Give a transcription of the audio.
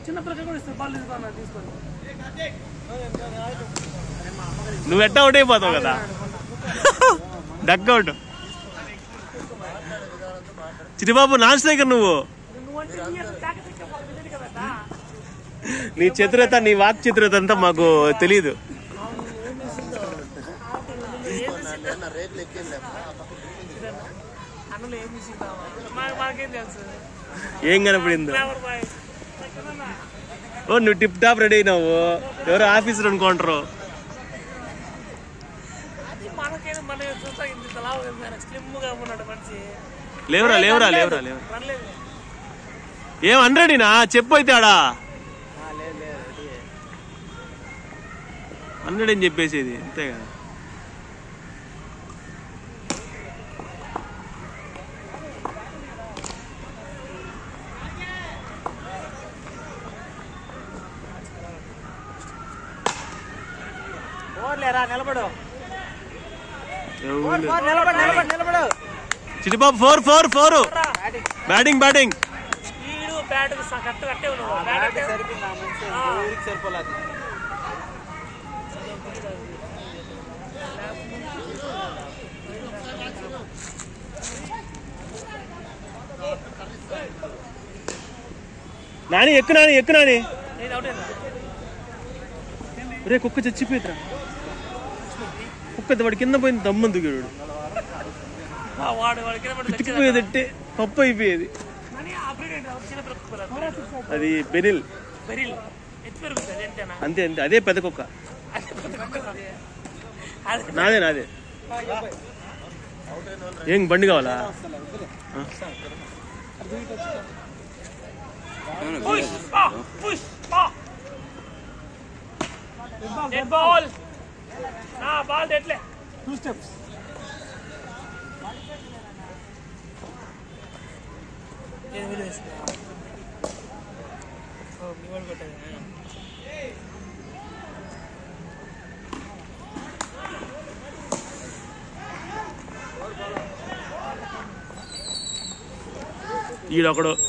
చిన్న పిల్లకి కూడా ఇస్తారు బాల్ తీసుకో తీసుకొని నువ్వు ఎట్టా అవుట్ అయిపోతావు కదా duck out Chitibabu non striker నువ్వు నువ్వంటే నీ యొక్క తాకత్ ఇంకా మాకు తెలియదు కదా నీ చతురత నీ వాక్ చతురత అంతా మాకు తెలియదు అన్నలు ఏం తీసుకుంటావా మాకు మాకేం తెలుసు ఏం కనపడిందో ఫ్లేవర్ బాయ్ ఓ నువ్వు టిప్ టాప్ రెడీ అయినావు ఎవరో ఆఫీసర్ అనుకుంటారు అది మనకేదో మన చూసా ఇంత లావు స్లిమ్ గా ఉన్నాడు మనిషి లేవురా లేవురా లేవురా లేవురా పర్లేదు ఏం హండ్రెడీనా చెప్పు అయితే ఆడా హండ్రెడ్ అని చెప్పేసేది అంతే కదా ఓర్లేరా నిలబడు ఎవరు? నిలబడు నిలబడు నిలబడు Chitibabu four four four batting batting speed bat కట్ట కట్టే ఉన్నావు బ్యాట్ అంటే సరిపోయింది ఆ మనిషి ఊరికి సరిపోలేదు నాని ఎక్కు నాని ఎక్కు నాని నేను అవుట్ రే కుక్క చచ్చిపోయిద్రా కుక్క వాడి కింద పోయింది దమ్మని దిగాడు వాడు వాడు కింద పడి తిక్కిపోయేది అంటే పప్పు అయిపోయేది కానీ ఆపరేట్ చిన్న పిల్లలు అది బెనిల్ బెరిల్ ఎత్తు పెరుగుతుంది అదేంటేనా అంతే అంతే అదే పెద్ద కుక్క అది నాదే నాదే ఏం బండి కావాలా పుష్ ఆ పుష్ ఆ డెడ్ బాల్ నా బాల్ డెడ్లే టూ స్టెప్స్ నేను వీలు వేస్తున్నా ఓ మీ వాడు కొట్టేది ఈడొకడు